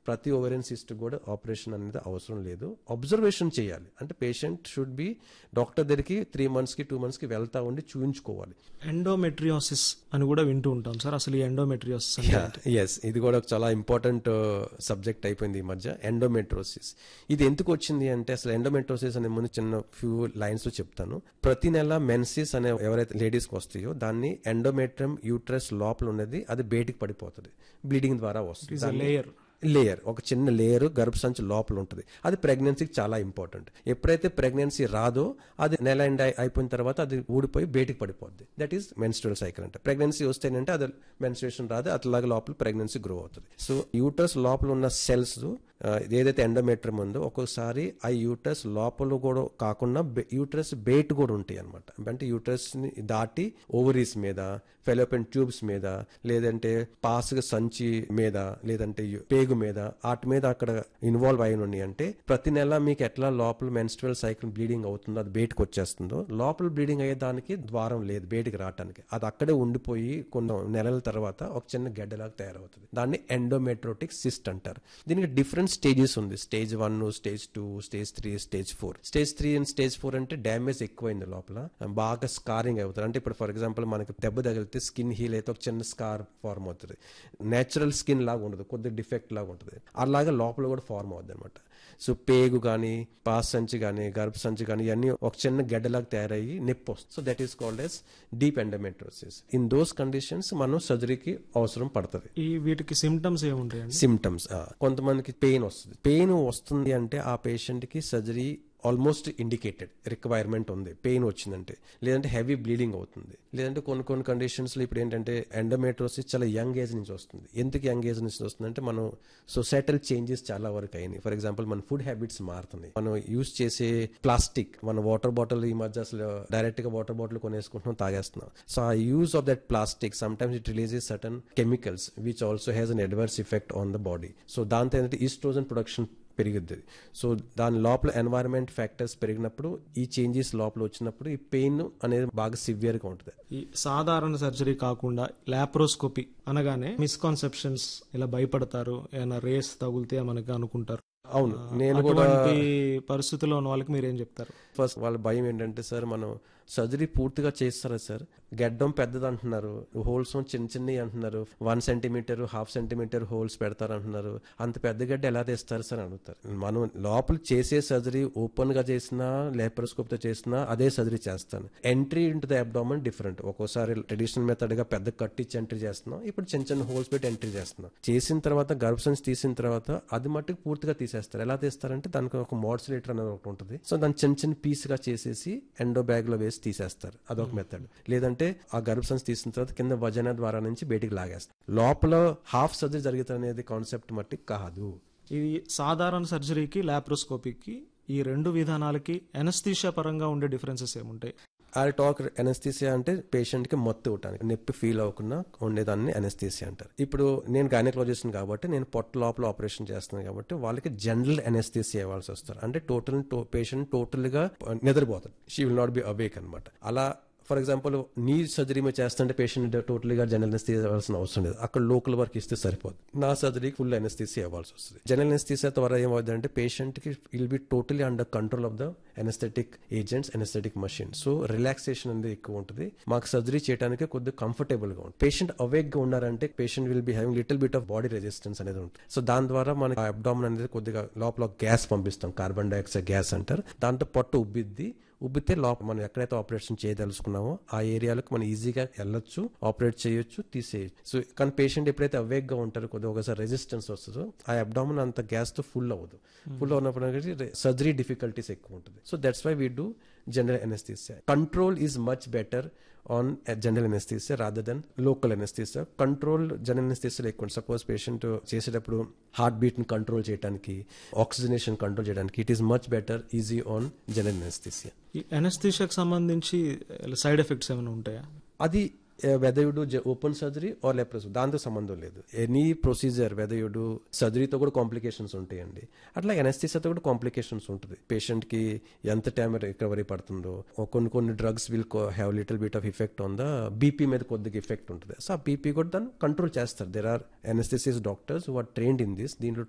ప్రతి ovarian cyst కూడా operation అనేది అవసరం లేదు అబ్జర్వేషన్ చేయాలి అంటే పేషెంట్ షుడ్ బి డాక్టర్ దగ్గరికి త్రీ మంత్స్కి టూ మంత్స్కి వెళ్తా ఉండి చూయించుకోవాలి ఎండోమెట్రియోసిస్ అని కూడా వింటూ ఉంటాం సార్ అసలు ఈ ఎండోమెట్రియోసిస్ అంటే ఎస్ ఇది కూడా ఒక చాలా ఇంపార్టెంట్ సబ్జెక్ట్ అయిపోయింది ఈ మధ్య ఎండోమెట్రోసిస్ ఇది ఎందుకు వచ్చింది అంటే అసలు ఎండోమెట్రోసిస్ అనే ముందు చిన్న ఫ్యూ లైన్స్ లో చెప్తాను ప్రతి నెల మెన్సిస్ అనే ఎవరైతే లేడీస్ కి వస్తాయో దాన్ని ఎండోమెట్రియం యూట్రస్ లోపల ఉన్నది అది బయటికి పడిపోతుంది బ్లీడింగ్ ద్వారా వస్తుంది దాన్ని- లేయర్ లేయర్ ఒక చిన్న లేయర్ గర్భసంచి లోపల ఉంటుంది అది ప్రెగ్నెన్సీకి చాలా ఇంపార్టెంట్ ఎప్పుడైతే ప్రెగ్నెన్సీ రాదో అది నెల ఎండ్ అయి- అయిపోయిన తర్వాత అది ఊడిపోయి బయటికి పడిపోద్ది దట్ ఈస్ మెన్స్ట్రువల్ సైకిల్ అంటే ప్రెగ్నెన్సీ వస్తేనంటే అది మెన్స్ట్రుయేషన్ రాదు అట్లాగే లోపల ప్రెగ్నెన్సీ గ్రో అవుతుంది సో యూటర్స్ లోపల ఉన్న సెల్స్ ఏదైతే ఎండోమెట్రియం ఉందో ఒక్కొక్కసారి ఆ యూటర్స్ లోపల కూడా కాకుండా యూటరస్ బయట కూడా ఉంటాయి అనమాట అంటే యూటరస్ ని దాటి ఓవరీస్ మీద ఫెలోపెన్ ట్యూబ్స్ మీద లేదంటే పాసుగ సంచి మీద లేదంటే యు- పేగు మీద వాటి మీద అక్కడ ఇన్వాల్వ్ అయిన ఉన్నాయి అంటే ప్రతి నెల మీకు ఎట్లా లోపల మెన్స్ట్రువల్ సైకిల్ బ్లీడింగ్ అవుతుందో అది బయటకు వచ్చేస్తుందో లోపల బ్లీడింగ్ అయ్యేదానికి ద్వారం లేదు బయటికి రావడానికి అది అక్కడే ఉండిపోయి కొన్ని నెలల తర్వాత ఒక చిన్న గడ్డలాగా తయారవుతుంది దాన్ని ఎండోమెట్రోటిక్ సిస్ట్ అంటారు దీనికి డిఫరెంట్ స్టేజెస్ ఉంది stage one stage two stage three stage four stage three and stage four అంటే డ్యామేజ్ ఎక్కువైంది లోపల బాగా స్కారింగ్ అవుతుంది అంటే ఇప్పుడు ఫర్ ఎగ్జాంపుల్ మనకి దెబ్బ తగిలితే స్కిన్ హీల్ అయితే ఒక చిన్న స్కార్ ఫార్మ్ అవుతుంది నేచురల్ స్కిన్ లాగా ఉండదు కొద్దిగా డిఫెక్ట్ లాగా ఉంటుంది అలాగే లోపల కూడా ఫార్మ్ అవుతుంది అనమాట సో పేగు కానీ పాస్ సంచి కానీ గర్భ సంచి కానీ ఇవన్నీ ఒక చిన్న గడ్డలాగా తయారయ్యి నొప్పి వస్తుంది so that is called as deep endometriosis in those conditions మనం సర్జరీకి అవసరం పడుతుంది ఈ వీటికి సిమ్టమ్స్ ఏముంటాయండి సిమ్టమ్స్ కొంతమందికి పెయిన్ వస్తుంది పెయిన్ వస్తుంది అంటే ఆ పేషెంట్ కి సర్జరీ ఆల్మోస్ట్ ఇండికేటెడ్ రిక్వైర్మెంట్ ఉంది పెయిన్ వచ్చిందంటే లేదంటే హెవీ బ్లీడింగ్ అవుతుంది లేదంటే కొన్ని కొన్ని కండిషన్స్ లో ఇప్పుడు ఏంటంటే ఎండోమెట్రోసిస్ చాలా యంగ్ ఏజ్ నుంచి వస్తుంది ఎందుకు యంగ్ ఏజ్ నుంచి వస్తుంది అంటే మనం సొసైటల్ చేంజెస్ చాలా వరకు అయినాయి ఫర్ ఎగ్జాంపుల్ మన ఫుడ్ హ్యాబిట్స్ మారుతున్నాయి మనం యూస్ చేసే ప్లాస్టిక్ మన వాటర్ బాటిల్ ఈ మధ్య అసలు డైరెక్ట్ గా వాటర్ బాటిల్ కొనేసుకుంటున్నాం తాగేస్తున్నాం సో ఆ use of that plastic sometimes it releases certain chemicals which also has an adverse effect on the body so దాంతో ఏంటంటే ఈస్ట్రోజన్ ప్రొడక్షన్ పెరుగుద్ది సో దాని లోపల ఎన్వైరన్మెంట్ ఫ్యాక్టర్స్ పెరిగినప్పుడు ఈ చేంజెస్ లోపల వచ్చినప్పుడు ఈ పెయిన్ అనేది బాగా సివియర్ గా ఉంటుంది ఈ సాధారణ సర్జరీ కాకుండా లాప్రోస్కోపీ అనగానే మిస్కాన్సెప్షన్స్ ఇలా భయపడతారు ఏమైనా రేస్ తగులితే మనకి అనుకుంటారు అవును నేను కూడా అటువంటి పరిస్థితుల్లో ఉన్న వాళ్ళకి మీరు ఏం చెప్తారు ఫస్ట్ వాళ్ళ భయం ఏంటంటే సార్ మనం సర్జరీ పూర్తిగా చేస్తారా సార్ గడ్డం పెద్దది అంటున్నారు హోల్స్ చిన్న చిన్నవి అంటున్నారు one centimetre half centimetre holes పెడతారు అంటున్నారు అంత పెద్ద గడ్డ ఎలా తెస్తారు సార్ అని అడుగుతారు మనం లోపల చేసే సర్జరీ ఓపెన్ గా చేసినా లేపరోస్కోప్ తో చేసినా అదే సర్జరీ చేస్తాను entry into the abdomen different ఒక్కోసారి ట్రెడిషనల్ మెథడ్ గా పెద్ద కట్టించి ఎంట్రీ చేస్తున్నాం ఇప్పుడు చిన్న చిన్న హోల్స్ పెట్టి ఎంట్రీ చేస్తున్నాం చేసిన తర్వాత గర్భసంచి తీసిన తర్వాత అది మట్టుకు పూర్తిగా తీసేస్తారు ఎలా తీస్తారంటే దానికి ఒక మోడ్సిలేటర్ అనేది ఒకటి ఉంటుంది సో దాన్ని చిన్న చిన్న పీస్ గా చేసేసి ఎండో బ్యాగ్ లో వేసి తీసేస్తారు అదొక మెథడ్ లేదంటే ఆ గర్భసంచి తీసిన తర్వాత కింద వజన ద్వారా నుంచి బయటికి లాగేస్తారు లోపల హాఫ్ సర్జరీ జరుగుతుంది అనేది కాన్సెప్ట్ మట్టి కాదు ఇది సాధారణ సర్జరీకి లాప్రోస్కోపీకి ఈ రెండు విధానాలకి ఎనస్థీషియా పరంగా ఉండే డిఫరెన్సెస్ ఏముంటాయి ఆ టాక్ ఎనస్థీసియా అంటే పేషెంట్ కి మొత్తం ఇవ్వటానికి నొప్పి ఫీల్ అవ్వకుండా ఉండేదాన్ని ఎనస్థీసియా అంటారు ఇప్పుడు నేను గైనకాలజిస్ట్ కాబట్టి నేను పొట్ట లోపల ఆపరేషన్ చేస్తున్నాను కాబట్టి వాళ్ళకి జనరల్ ఎనస్థీసియా ఇవ్వాల్సి వస్తారు అంటే టోటల్ పేషెంట్ టోటల్ గా నిద్రపోతాడు she will not be awake అనమాట అలా ఫర్ ఎగ్జాంపుల్ నీ సర్జరీ మీరు చేస్తుంటే పేషెంట్ టోటల్ గా జనరల్ ఎనస్థీసియా ఇవ్వాల్సిన అవసరం లేదు అక్కడ లోకల్ వర్క్ ఇస్తే సరిపోదు నా సర్జరీకి ఫుల్ ఎనస్థీసియా ఇవ్వాల్సి వస్తుంది జనరల్ ఎనస్థీసియా ద్వారా ఏమవుతుంది అంటే పేషెంట్ కి will be totally under control of the anaesthetic agents anaesthetic machine so relaxation అనేది ఎక్కువ ఉంటుంది మాకు సర్జరీ చేయడానికి కొద్దిగా కంఫర్టబుల్ గా ఉంటుంది పేషెంట్ అవేక్ గా ఉన్నారంటే patient will be having little bit of body resistance అనేది ఉంటుంది సో దాని ద్వారా మనకి అబ్డామన్ అనేది కొద్దిగా లోపల గ్యాస్ పంపిస్తాం కార్బన్ డైఆక్సైడ్ గ్యాస్ అంటారు దాంతో పొట్ట ఉబ్బిద్ది ఉబ్బితే లోపల మనం ఎక్కడైతే ఆపరేషన్ చేయదలుచుకున్నామో ఆ ఏరియాలకు మనం ఈజీగా వెళ్ళొచ్చు ఆపరేట్ చేయొచ్చు తీసేయచ్చు సో కానీ పేషెంట్ ఎప్పుడైతే అవేక్ గా ఉంటారో కొద్దిగా ఒకసారి రెసిస్టెన్స్ వస్తుందో ఆ అబ్డామన్ అంత గ్యాస్ తో ఫుల్ అవ్వదు ఫుల్ అవునప్పుడు సర్జరీ డిఫికల్టీస్ ఎక్కువ ఉంటుంది so that's why we do general anaesthesia control is much better on general anaesthesia rather than local anaesthesia control general anaesthesia ఎక్కువ సపోజ్ పేషెంట్ చేసేటప్పుడు హార్ట్ బీట్ ని control చేయడానికి oxygenation control చేయడానికి it is much better easy on general anaesthesia ఈ ఎనస్థీషియాకి సంబంధించి side effects ఏమైనా ఉంటాయా అది whether you do open surgery or లెప్రస్ దాంతో సంబంధం లేదు any procedure whether you do సర్జరీతో కూడా కాంప్లికేషన్స్ ఉంటాయండి అట్లా ఎనస్థీసియాతో కూడా కాంప్లికేషన్స్ ఉంటుంది పేషెంట్ కి ఎంత టైం రికవరీ పడుతుందో కొన్ని కొన్ని drugs will have little bit of effect on the BP మీద కొద్దిగా ఇఫెక్ట్ ఉంటుంది సో ఆ బీపీ కూడా దాన్ని కంట్రోల్ చేస్తారు there are anaesthetists doctors who are trained in this దీంట్లో